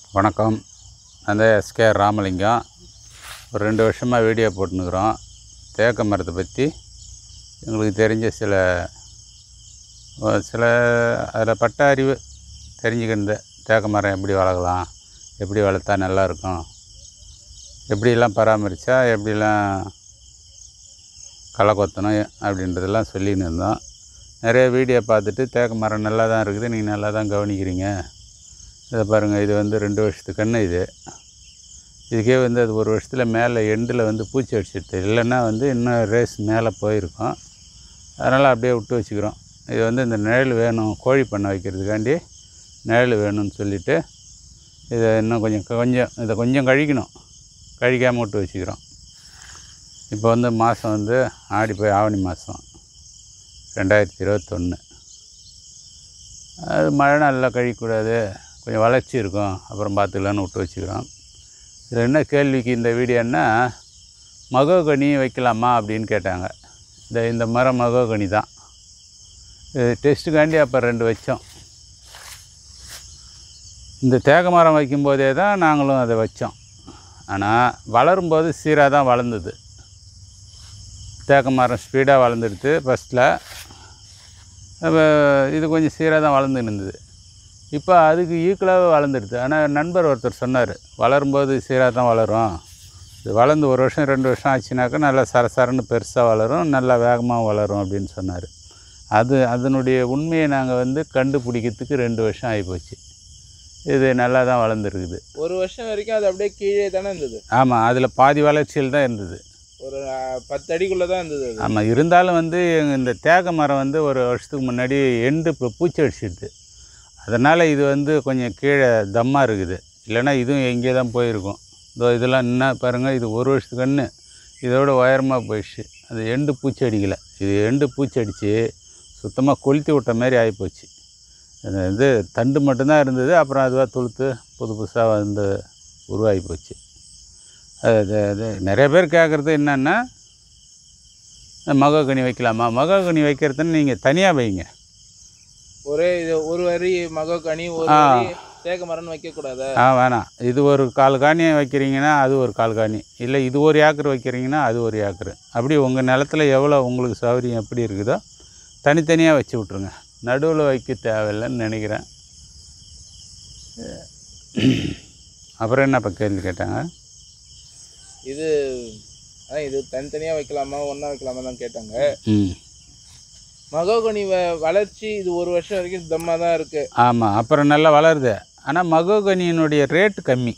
வணக்கம் அந்த எஸ்கே ராமலிங்கம் ஒரு ரெண்டு வருஷமாக வீடியோ போட்டுனுக்குறோம் தேக்க மரத்தை பற்றி எங்களுக்கு தெரிஞ்ச சில ஒரு சில அதில் பட்ட அறிவு தெரிஞ்சுக்கிந்த தேக்க மரம் எப்படி வளர்க்கலாம் எப்படி வளர்த்தா நல்லா இருக்கும் எப்படிலாம் பராமரித்தா எப்படிலாம் களை கொத்தணும் அப்படின்றதெல்லாம் சொல்லின்னு இருந்தோம் நிறைய வீடியோ பார்த்துட்டு தேக்க மரம் நல்லா தான் இருக்குது நீங்கள் நல்லா தான் கவனிக்கிறீங்க இதை பாருங்கள் இது வந்து ரெண்டு வருஷத்து கன்று இது இதுக்கே வந்து அது ஒரு வருஷத்தில் மேலே எண்டில் வந்து பூச்சி அடிச்சிடுது இல்லைன்னா வந்து இன்னும் ரேஸ் மேலே போயிருக்கும் அதனால் அப்படியே விட்டு வச்சுக்கிறோம் இது வந்து இந்த நிழல் வேணும் கோழி பண்ணை வைக்கிறதுக்காண்டி நிழல் வேணும்னு சொல்லிவிட்டு இதை இன்னும் கொஞ்சம் கொஞ்சம் இதை கொஞ்சம் கழிக்கணும் கழிக்காமல் விட்டு வச்சுக்கிறோம் இப்போ வந்து மாதம் வந்து ஆடி போய் ஆவணி மாதம் ரெண்டாயிரத்தி இருபத்தொன்று அது மழை நாளில் கழிக்கக்கூடாது கொஞ்சம் வளர்ச்சி இருக்கும் அப்புறம் பார்த்துக்கலான்னு விட்டு வச்சுக்கிறோம் இதில் என்ன கேள்விக்கு இந்த வீடியோன்னா மகோகனி வைக்கலாமா அப்படின்னு கேட்டாங்க இந்த இந்த மரம் மகோகனி தான் இது டெஸ்ட்டுக்காண்டி அப்போ ரெண்டு வச்சோம் இந்த தேக மரம் வைக்கும்போதே தான் நாங்களும் அதை வச்சோம் ஆனால் வளரும்போது சீராக தான் வளர்ந்தது தேக்க மரம் ஸ்பீடாக வளர்ந்துடுது ஃபஸ்ட்டில் இது கொஞ்சம் சீராக தான் வளர்ந்துன்னு இருந்தது இப்போ அதுக்கு ஈக்குவலாகவே வளர்ந்துடுது ஆனால் நண்பர் ஒருத்தர் சொன்னார் வளரும்போது சீராக தான் வளரும் இது வளர்ந்து ஒரு வருஷம் ரெண்டு வருஷம் ஆச்சுனாக்கா நல்லா சரசரன்னு பெருசாக வளரும் நல்லா வேகமாக வளரும் அப்படின்னு சொன்னார் அது அதனுடைய உண்மையை நாங்கள் வந்து கண்டுபிடிக்கிறதுக்கு ரெண்டு வருஷம் ஆகிப்போச்சு இது நல்லா தான் வளர்ந்துருக்குது ஒரு வருஷம் வரைக்கும் அது அப்படியே கீழே தானே இருந்தது ஆமாம் அதில் பாதி வளர்ச்சியில் தான் இருந்தது ஒரு அஹ், பத்து அடிக்குள்ளே தான் இருந்தது அது ஆமாம் இருந்தாலும் வந்து எங்க இந்த தேக மரம் வந்து ஒரு வருஷத்துக்கு முன்னாடி எண்டு இப்போ பூச்சி அடிச்சிடுது அதனால் இது வந்து கொஞ்சம் கீழே தம்மாக இருக்குது இல்லைன்னா இதுவும் எங்கேயே தான் போயிருக்கும் இதோ இதெல்லாம் என்ன பாருங்கள் இது ஒரு வருஷத்துக்கு கன்று இதோட உயரமாக போயிடுச்சு அது எண்டு பூச்சி அடிக்கலை இது எண்டு பூச்சி அடித்து சுத்தமாக கொளுத்தி விட்ட மாதிரி ஆகிப்போச்சு அது வந்து தண்டு மட்டும்தான் இருந்தது அப்புறம் அதுவாக துளுத்து புது புதுசாக வந்து உருவாகி போச்சு அது அது- அது நிறைய பேர் கேட்குறது என்னென்னா மகோகனி வைக்கலாமா மகோகனி வைக்கிறதுன்னு நீங்கள் தனியாக வைங்க ஒரே இது ஒரு வரி மகக்கனி ஒரு ஆ. வரி தேக்க மரம்னு வைக்கக்கூடாதா ஆ வேணாம் இது ஒரு கால் காணி வைக்கிறீங்கன்னா அது ஒரு கால் காணி இல்லை இது ஒரு ஏக்கர் வைக்கிறீங்கன்னா அது ஒரு ஏக்கர் அப்படி உங்கள் நிலத்துல எவ்வளோ உங்களுக்கு சௌகரியம் எப்படி இருக்குதோ தனித்தனியாக வச்சு விட்ருங்க நடுவில் வைக்க தேவையில்லைன்னு நினைக்கிறேன் அப்புறம் என்ன இப்போ கேள்வி கேட்டாங்க இது அதான் இது தனித்தனியாக வைக்கலாமா ஒன்றா வைக்கலாமா தான் கேட்டாங்க ம் மகோகனி வ வளர்ச்சி இது ஒரு வருஷம் வரைக்கும் தம்மாக தான் இருக்குது ஆமாம் அப்புறம் நல்லா வளருது ஆனால் மகோகனியினுடைய ரேட்டு கம்மி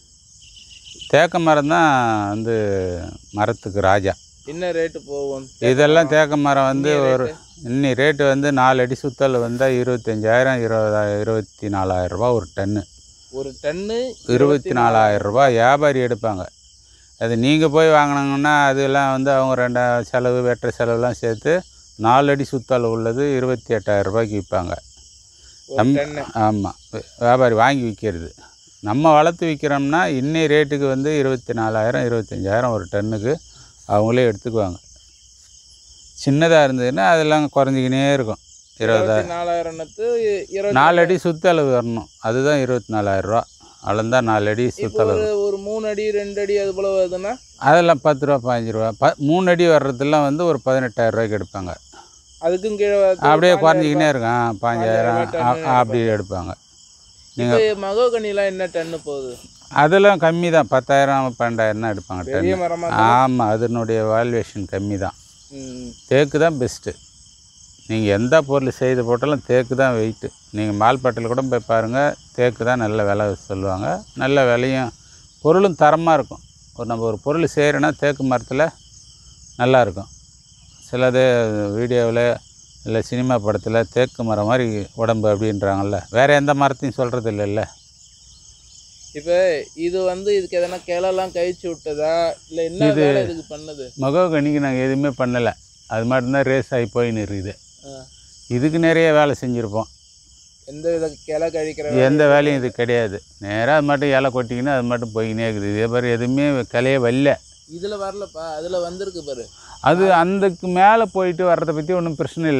தேக்க மரம் தான் வந்து மரத்துக்கு ராஜா என்ன ரேட்டு போகும் இதெல்லாம் தேக்க மரம் வந்து ஒரு இன்னி ரேட்டு வந்து நாலு அடி சுத்தல் வந்தால் இருபத்தஞ்சாயிரம் இருபதாயிரம் இருபத்தி நாலாயிரம் ரூபாய் ஒரு டன்னு ஒரு டன்னு இருபத்தி நாலாயிரம் ரூபாய் வியாபாரி எடுப்பாங்க அது நீங்கள் போய் வாங்கினாங்கன்னா அதெல்லாம் வந்து அவங்க ரெண்டா செலவு வெட்டுற செலவுலாம் சேர்த்து நாலு அடி சுத்தல் உள்ளது இருபத்தி எட்டாயிரம் ரூபாய்க்கு விற்பாங்க ஒரு டன்னு ஆமாம் வியாபாரி வாங்கி விற்கிறது நம்ம வளர்த்து விற்கிறோம்னா இன்னை ரேட்டுக்கு வந்து இருபத்தி நாலாயிரம் இருபத்தஞ்சாயிரம் ஒரு டன்னுக்கு அவங்களே எடுத்துக்குவாங்க சின்னதாக இருந்ததுன்னா அதெல்லாம் குறைஞ்சிக்கினே இருக்கும் இருபதா இருபத்தி நாலாயிரத்து இருபத்தி நாலு அடி சுத்தளவு வரணும் அதுதான் இருபத்தி நாலாயிரரூவா அளந்தா நாலு அடி இப்போ சுத்தளவு ஒரு ஒரு மூணு அடி ரெண்டு அடி அது போல் வருதுன்னா அதெல்லாம் பத்து ரூபா பதினஞ்சு ரூபா ப மூணு அடி வர்றதெல்லாம் வந்து ஒரு பதினெட்டாயிரம் ரூபாய்க்கு எடுப்பாங்க அதுக்கும் கீழே வருது அப்படியே பாஞ்சாயிரம் குறைஞ்சிக்கினே இருக்கும் ஆ, பாஞ்சாயிரம் பாஞ்சாயிரம் ஆ, டன்னு அப்படி எடுப்பாங்க இப்போ மகோகனிலாம் என்ன டன்னு போகுது அதெல்லாம் கம்மி தான் பத்தாயிரம் பன்னெண்டாயிரம் தான் எடுப்பாங்க பெரிய டன்னு மரமாக ஆமாம் அதனுடைய வால்யூஷன் கம்மி தான் ம் தேக்கு தான் பெஸ்ட்டு நீங்கள் எந்த பொருள் செய்து போட்டாலும் தேக்கு தான் வெயிட்டு நீங்கள் மால்பட்டில் கூட போய் பாருங்கள் தேக்கு தான் நல்ல விலை சொல்லுவாங்க நல்ல விலையும் பொருளும் தரமாக இருக்கும் ஒரு நம்ம ஒரு பொருள் செய்கிறோன்னா தேக்கு மரத்தில் நல்லா இருக்கும் சிலது வீடியோவில் இல்லை சினிமா படத்தில் தேக்கு மரம் மாதிரி உடம்பு அப்படின்றாங்கல்ல வேறு எந்த மரத்தையும் சொல்கிறது இல்லைல்ல இப்போ இது வந்து இதுக்கு எதனா கிளெல்லாம் கழிச்சு விட்டதா இல்லை என்ன இது- வேலை இதுக்கு பண்ணுது மகோகனிக்கு நாங்கள் எதுவுமே பண்ணலை அது மட்டும்தான் ரேஸ் ஆகி போயின்னு இருக்குது ஆ. இதுக்கு நிறைய வேலை செஞ்சுருப்போம் எந்த வித கிளை கழிக்கிற எந்த வேலையும் இது கிடையாது நேராக அது மட்டும் இலை கொட்டிக்கின்னு அது மட்டும் போய்க்கினே இருக்குது இதே மாதிரி எதுவுமே கிளையே வரல இதில் வரலப்பா அதில் வந்திருக்கு பாரு அது அந்தக்கு மேலே போயிட்டு வர்றதை பற்றி ஒன்றும் பிரச்சனை இல்லை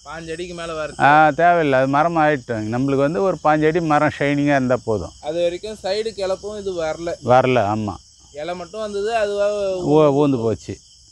பாஞ்சு அடிக்கு மேலே வருது ஆ தேவையில்லை அது மரம் ஆகிட்டோம் நம்மளுக்கு வந்து ஒரு பாஞ்சு அடி மரம் ஷைனிங்காக இருந்தால் போதும் அது வரைக்கும் சைடு கிளப்பும் இது வரல வரல ஆமாம் இலை மட்டும் வந்தது அதுவாக ஊ ஊந்து போச்சு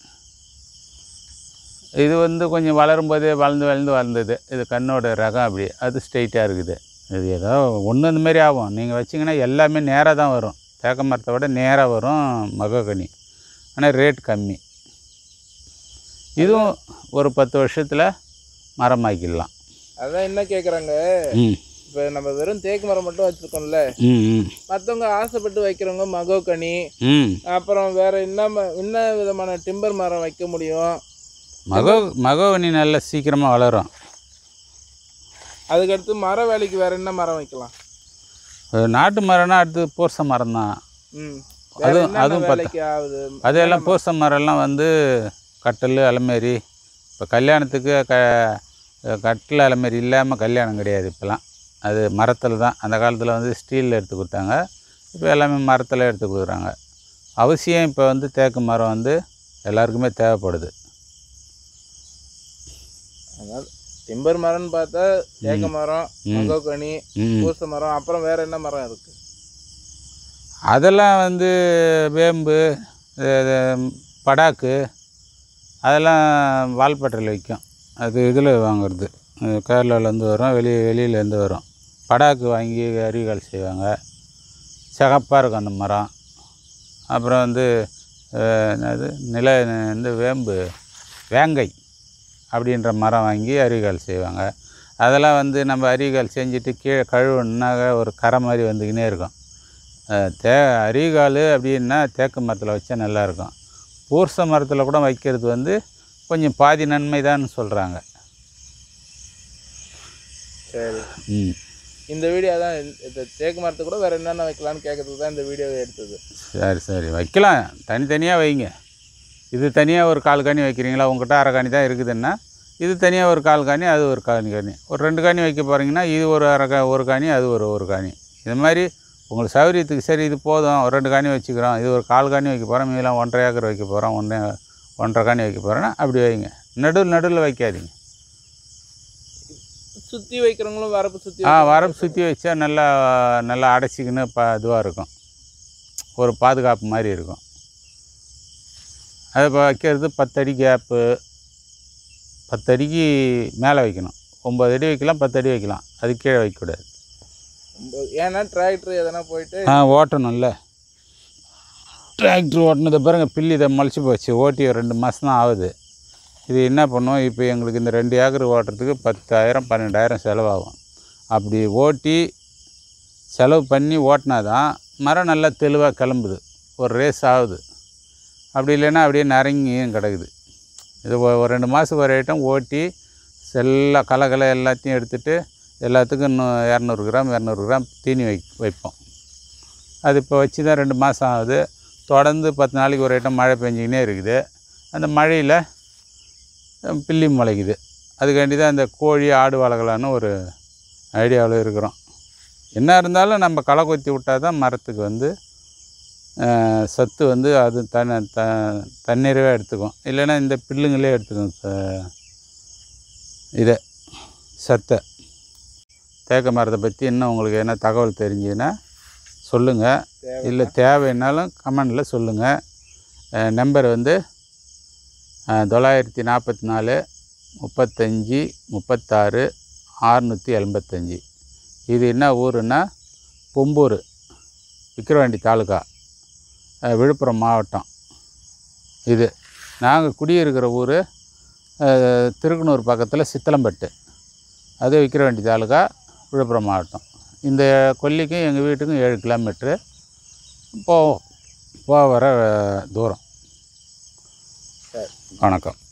இது வந்து கொஞ்சம் வளரும் போதே வளர்ந்து வளர்ந்து வளர்ந்தது இது கண்ணோட ரகம் அப்படி அது ஸ்ட்ரைட்டாக இருக்குது இது ஏதோ ஒன்று இந்த மாதிரி ஆகும் நீங்கள் வச்சிங்கன்னா எல்லாமே நேராக தான் வரும் தேக்க மரத்தை விட நேராக வரும் மகக்கனி ஆனால் ரேட் கம்மி இதுவும் ஒரு பத்து வருஷத்தில் மரமாக்கிடலாம் அதான் என்ன கேட்குறாங்க ம் இப்போ நம்ம வெறும் தேக்கு மரம் மட்டும் வச்சுருக்கோம்ல ம் ம் மற்றவங்க ஆசைப்பட்டு வைக்கிறவங்க மகோக்கனி ம் அப்புறம் வேற என்ன ம- என்ன விதமான டிம்பர் மரம் வைக்க முடியும் மகோ மகோவனி நல்லா சீக்கிரமாக வளரும் அதுக்கடுத்து மர வேலைக்கு வேற என்ன மரம் வைக்கலாம் அது நாட்டு மரம்னா அடுத்து பூச மரம் தான் ம் வேற அதுவும்- என்னென்ன அதுவும் பத்த- வேலைக்கு ஆகுது அதெல்லாம் பூச மரம்லாம் வந்து கட்டில் அலமாரி இப்போ கல்யாணத்துக்கு க கட்டில் அலமாரி இல்லாமல் கல்யாணம் கிடையாது இப்போலாம் அது மரத்தில் தான் அந்த காலத்தில் வந்து ஸ்டீலில் எடுத்து கொடுத்தாங்க இப்போ எல்லாமே மரத்தில் எடுத்து கொடுக்குறாங்க அவசியம் இப்போ வந்து தேக்கு மரம் வந்து எல்லாருக்குமே தேவைப்படுது அதாவது டிம்பர் மரம்னு பார்த்தா தேக்க மரம் ம். மகோக்கனி ம் பூச மரம் அப்புறம் வேற என்ன மரம் இருக்கு அதெல்லாம் வந்து வேம்பு இது படாக்கு அதெல்லாம் வால்பட்டறையில் விற்கும் அது இதில் வாங்குறது அது கேரளாவிலேருந்து வரும் வெளியே வெளியிலேருந்து வரும் படாக்கு வாங்கி அரிகால் செய்வாங்க சிகப்பாக இருக்கும் அந்த மரம் அப்புறம் வந்து அஹ், என்னது நில வந்து வேம்பு வேங்கை அப்படின்ற மரம் வாங்கி அரிகால் செய்வாங்க அதெல்லாம் வந்து நம்ம அரிகால் செஞ்சுட்டு கீழே கழுவுனாக்க ஒரு கரை மாதிரி வந்துக்கினே இருக்கும் அஹ் தே அரிகால் அப்படின்னா தேக்கு மரத்தில் வச்சா நல்லாயிருக்கும் பூர்ச மரத்தில் கூட வைக்கிறது வந்து கொஞ்சம் பாதி நன்மை தான் சொல்கிறாங்க சரி ம் இந்த வீடியோ தான் இந்த தேக்கு மரத்துக்கு கூட வேற என்னென்ன வைக்கலாம்னு கேட்கறதுக்கு தான் இந்த வீடியோவை எடுத்தது சரி சரி வைக்கலாம் தனித்தனியாக வைங்க இது தனியாக ஒரு கால் காணி வைக்கிறீங்களா உங்கள்கிட்ட அரை காணி தான் இருக்குதுன்னா இது தனியாக ஒரு கால் காணி அது ஒரு காணி காணி ஒரு ரெண்டு காணி வைக்க போகிறீங்கன்னா இது ஒரு அரை கா ஒரு காணி அது ஒரு ஒரு காணி இது மாதிரி உங்களுக்கு சௌகரியத்துக்கு சரி இது போதும் ஒரு ரெண்டு காணி வச்சுக்கிறோம் இது ஒரு கால் காணி வைக்க போகிறோம் மீதெல்லாம் ஒன்றரை ஏக்கர் வைக்க போகிறோம் ஒன்றே ஒன்றரை காணி வைக்க போகிறோன்னா அப்படி வைங்க நடுவில் நடுவில் வைக்காதீங்க சுத்தி வைக்கிறவங்களும் வரப்பு சுத்தி ஆ வரப்பு சுற்றி வச்சா நல்லா நல்லா அடைச்சிக்கின்னு ப இதுவாக இருக்கும் ஒரு பாதுகாப்பு மாதிரி இருக்கும் அதை இப்போ வைக்கிறது பத்தடி கேப்பு பத்தடிக்கு மேலே வைக்கணும் ஒம்பது அடி வைக்கலாம் பத்து அடி வைக்கலாம் அது கீழே வைக்கக்கூடாது வைக்கணும். ஏன்னா டிராக்டர் எதனா போயிட்டு ஆ ஓட்டணும்ல டிராக்டர் ஓட்டினதை பாருங்க பில்லி இதை முளைச்சி போச்சு ஓட்டி ஒரு ரெண்டு மாதம் தான் ஆகுது இது என்ன பண்ணும் இப்போ எங்களுக்கு இந்த ரெண்டு ஏக்கர் ஓட்டுறதுக்கு பத்தாயிரம் பன்னெண்டாயிரம் செலவாகும் அப்படி ஓட்டி செலவு பண்ணி ஓட்டினா தான் மரம் நல்லா தெளிவாக கிளம்புது ஒரு ரேஸ் ஆகுது அப்படி இல்லைன்னா அப்படியே நரங்கியும் கிடக்குது இது ஒ- ஒரு ரெண்டு மாதம் ஒரு ஐட்டம் ஓட்டி எல்லா கலகலை எல்லாத்தையும் எடுத்துட்டு எல்லாத்துக்கும் இன்னும் இரநூறு கிராம் இரநூறு கிராம் தீனி வை வைப்போம் அது இப்போ வச்சு தான் ரெண்டு மாதம் ஆகுது தொடர்ந்து பத்து நாளைக்கு ஒரு ஐட்டம் மழை பெஞ்சிக்கினே இருக்குது அந்த மழையில் அஹ், பில்லி முளைக்குது அதுக்காண்டி தான் இந்த கோழி ஆடு வளர்க்கலான்னு ஒரு ஐடியாவில் இருக்கிறோம் என்ன இருந்தாலும் நம்ம களை கொத்தி விட்டால் தான் மரத்துக்கு வந்து அஹ், சத்து வந்து அது தன த தண்ணீரவே எடுத்துக்கும் இல்லைன்னா இந்த பில்லுங்களே எடுத்துக்கும் ச- இதை சத்தை தேக்க மரத்தை பற்றி இன்னும் உங்களுக்கு என்ன தகவல் தெரிஞ்சுன்னா சொல்லுங்கள் தேவை இல்லை தேவைன்னாலும் கமெண்டில் சொல்லுங்கள் நம்பர் வந்து அஹ், தொள்ளாயிரத்தி நாற்பத்தி நாலு முப்பத்தஞ்சு முப்பத்தாறு ஆறுநூற்றி எண்பத்தஞ்சு இது என்ன ஊருன்னா பொம்பூர் விக்கிரவாண்டி தாலுக்கா அஹ், விழுப்புரம் மாவட்டம் இது நாங்கள் குடியிருக்கிற ஊர் திருக்கனூர் பக்கத்தில் சித்தலம்பட்டு அது விக்கிரவாண்டி தாலுக்கா விழுப்புரம் மாவட்டம் இந்த கொல்லிக்கும் எங்கள் வீட்டுக்கும் ஏழு கிலோமீட்ரு போ போக வர அஹ், தூரம் சரி வணக்கம்